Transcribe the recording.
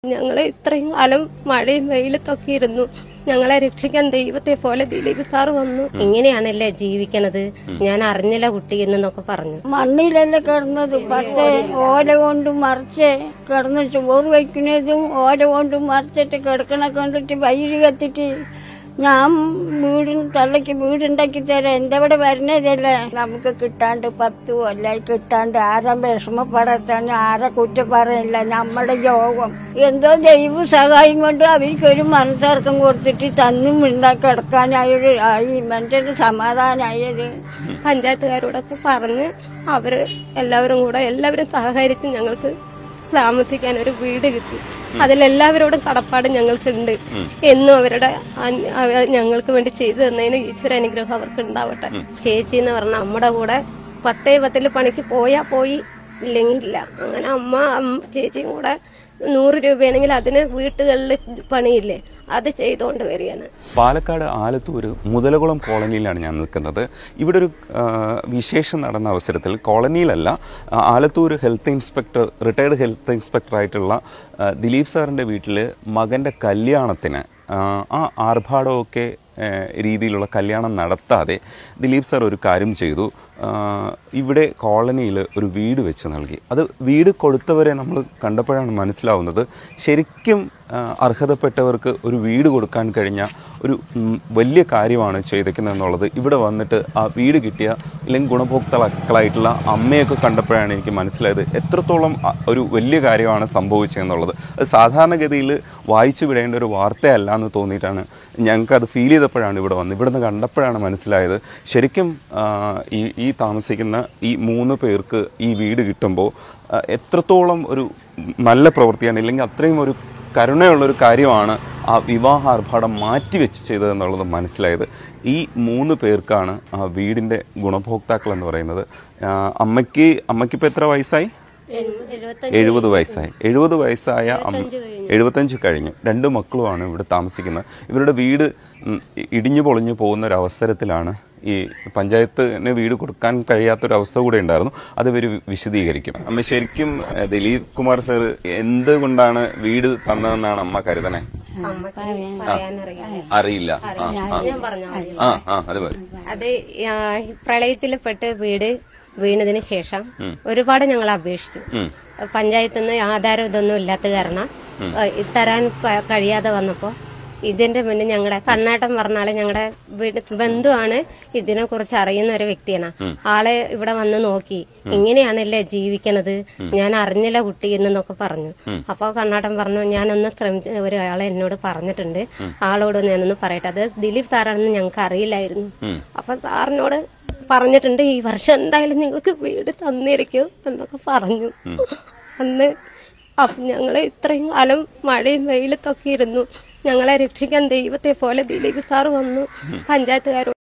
ഞങ്ങളെ ഇത്രയും കാലം മഴയും വെയിലത്തൊക്കെ ഇരുന്നു ഞങ്ങളെ രക്ഷിക്കാൻ ദൈവത്തെ പോലെ ദിലീപ് സാർ വന്നു ഇങ്ങനെയാണല്ലേ ജീവിക്കണത് ഞാൻ അറിഞ്ഞില്ല കുട്ടി എന്നൊക്കെ പറഞ്ഞു മണ്ണിലല്ലേ കിടന്നത് പക്ഷേ ഓല കൊണ്ട് മറിച്ച് കിടന്ന് ചോറ് വയ്ക്കുന്നതും ഓല കൊണ്ട് മറിച്ചിട്ട് കിടക്കണ കണ്ടിട്ട് വൈര് കത്തിട്ട് ഞാൻ വീട് തള്ളക്ക് വീടുണ്ടാക്കി തരാം എന്റെ അവിടെ വരുന്നതല്ലേ നമുക്ക് കിട്ടാണ്ട് പത്ത് കൊല്ലായി കിട്ടാണ്ട് ആരാ വിഷമപ്പെടാൻ ആരെ കുറ്റം പറയില്ല നമ്മുടെ യോഗം എന്തോ ദൈവ സഹായം കൊണ്ട് അവർക്കൊരു മനസ്സിറക്കം കൊടുത്തിട്ട് തന്നും ഉണ്ടാക്കി കിടക്കാനായൊരു ആയി മറ്റൊരു സമാധാനമായത് പഞ്ചായത്തുകാരോടൊക്കെ പറഞ്ഞ് അവര് എല്ലാവരും കൂടെ എല്ലാവരും സഹകരിച്ച് ഞങ്ങൾക്ക് താമസിക്കാൻ ഒരു വീട് കിട്ടി അതിലെല്ലാവരോടും കടപ്പാട് ഞങ്ങൾക്കുണ്ട് എന്നും അവരുടെ അൻ- അവ- ഞങ്ങൾക്ക് വേണ്ടി ചെയ്തു തന്നതിന് ഈശ്വര അനുഗ്രഹം അവർക്ക് ഉണ്ടാവട്ടെ ചേച്ചി എന്ന് പറഞ്ഞ നമ്മുടെ കൂടെ പത്തേ പത്തില് പണിക്ക് പോയാ പോയി ഇല്ലെങ്കിൽ ഇല്ല അങ്ങനെ അമ്മ അമ്മ- ചേച്ചിയും കൂടെ നൂറ് രൂപയാണെങ്കിൽ അതിന് വീട്ടുകളിൽ പണിയില്ലേ അത് ചെയ്തുകൊണ്ട് വരികയാണ് പാലക്കാട് ആലത്തൂർ മുതലകുളം കോളനിയിലാണ് ഞാൻ നിൽക്കുന്നത് ഇവിടെ ഒരു ആ, വിശേഷം നടന്ന അവസരത്തിൽ കോളനിയിലല്ല ആ, Alathur health inspector retired health inspector ആയിട്ടുള്ള ആ, ദിലീപ് സാറിൻ്റെ വീട്ടിൽ മകൻ്റെ കല്യാണത്തിന് ആ, ആ ആർഭാടമൊക്കെ ആ, രീതിയിലുള്ള കല്യാണം നടത്താതെ ദിലീപ് സാർ ഒരു കാര്യം ചെയ്തു ആ, ഇവിടെ കോളനിയിൽ ഒരു വീട് വെച്ച് നൽകി അത് വീട് കൊടുത്തവരെ നമ്മൾ കണ്ടപ്പോഴാണ് മനസ്സിലാവുന്നത് ശരിക്കും ആ, അർഹതപ്പെട്ടവർക്ക് ഒരു വീട് കൊടുക്കാൻ കഴിഞ്ഞ ഒരു ഉം, വലിയ കാര്യമാണ് ചെയ്തേക്കുന്നത് എന്നുള്ളത് ഇവിടെ വന്നിട്ട് ആ വീട് കിട്ടിയ അല്ലെങ്കിൽ ഗുണഭോക്താക്കളായിട്ടുള്ള അമ്മയൊക്കെ കണ്ടപ്പോഴാണ് എനിക്ക് മനസ്സിലായത് എത്രത്തോളം അ- ഒരു വലിയ കാര്യമാണ് സംഭവിച്ചതെന്നുള്ളത് അത് സാധാരണഗതിയിൽ വായിച്ചു വിടേണ്ട ഒരു വാർത്തയല്ല എന്ന് തോന്നിയിട്ടാണ് ഞങ്ങൾക്ക് അത് ഫീൽ ചെയ്തപ്പോഴാണ് ഇവിടെ വന്നത് ഇവിടുന്ന് കണ്ടപ്പോഴാണ് മനസ്സിലായത് ശരിക്കും ആ, ഈ ഈ താമസിക്കുന്ന ഈ മൂന്ന് പേർക്ക് ഈ വീട് കിട്ടുമ്പോൾ ആ, എത്രത്തോളം ഒരു നല്ല പ്രവൃത്തിയാണ് ഇല്ലെങ്കിൽ അത്രയും ഒരു കരുണയുള്ളൊരു കാര്യമാണ് ആ വിവാഹാർഭാടം മാറ്റിവെച്ച് ചെയ്തതെന്നുള്ളത് മനസ്സിലായത് ഈ മൂന്ന് പേർക്കാണ് ആ വീടിൻ്റെ ഗുണഭോക്താക്കൾ എന്ന് പറയുന്നത് ആ, അമ്മയ്ക്ക് അമ്മയ്ക്കിപ്പോൾ എത്ര വയസ്സായി എഴുപത് വയസ്സായി എഴുപത് വയസ്സായ അമ്മ എഴുപത്തഞ്ച് കഴിഞ്ഞു രണ്ട് മക്കളുമാണ് ഇവിടെ താമസിക്കുന്നത് ഇവരുടെ വീട് ഉം, ഇടിഞ്ഞു പൊളിഞ്ഞു പോകുന്ന ഒരു അവസരത്തിലാണ് ഈ പഞ്ചായത്തിന് വീട് കൊടുക്കാൻ കഴിയാത്തൊരവസ്ഥ കൂടെ ഉണ്ടായിരുന്നു അത് ഇവർ വിശദീകരിക്കും അമ്മ ശരിക്കും ഏഹ്, ദിലീപ് കുമാർ സാർ എന്തുകൊണ്ടാണ് വീട് തന്നതെന്നാണ് അമ്മ കരുതണേ അമ്മക്ക് പറയാനറിയാം അറിയില്ല ആ ആ ഞാൻ പറഞ്ഞാൽ മതി ആ ആ അത് മതി അത് ആ, ഈ പ്രളയത്തിൽ പെട്ട് വീട് വീണതിന് ശേഷം ഒരുപാട് ഞങ്ങൾ അപേക്ഷിച്ചു പഞ്ചായത്തിൽ നിന്ന് ആധാരം ഇതൊന്നും ഇല്ലാത്ത കാരണം ആ, ഇത് തരാൻ പ- കഴിയാതെ വന്നപ്പോ ഇതിന്റെ മുന്നേ ഞങ്ങളുടെ കണ്ണാട്ടം പറഞ്ഞാല് ഞങ്ങളുടെ വീട് ബന്ധുവാണ് ഇതിനെ കുറിച്ച് അറിയുന്ന ഒരു വ്യക്തിയാണ് ആളെ ഇവിടെ വന്ന് നോക്കി ഇങ്ങനെയാണല്ലേ ജീവിക്കണത് ഞാൻ അറിഞ്ഞില്ല കുട്ടി എന്നൊക്കെ പറഞ്ഞു അപ്പൊ കണ്ണാട്ടം പറഞ്ഞു ഞാനൊന്ന് ശ്രമിച്ച ഒരാളെ എന്നോട് പറഞ്ഞിട്ടുണ്ട് ആളോട് ഞാനൊന്ന് പറയട്ടെ അത് ദിലീപ് സാറാണെന്ന് ഞങ്ങൾക്ക് അറിയില്ലായിരുന്നു അപ്പൊ സാറിനോട് പറഞ്ഞിട്ടുണ്ട് ഈ വർഷം എന്തായാലും നിങ്ങൾക്ക് വീട് തന്നിരിക്കും എന്നൊക്കെ പറഞ്ഞു അന്ന് അപ്പൊ ഞങ്ങള് ഇത്രയും കാലം മഴയും വെയിലത്തൊക്കെ ഇരുന്നു ഞങ്ങളെ രക്ഷിക്കാൻ ദൈവത്തെ പോലെ ദിലീപ് സാർ വന്നു പഞ്ചായത്തുകാരോട്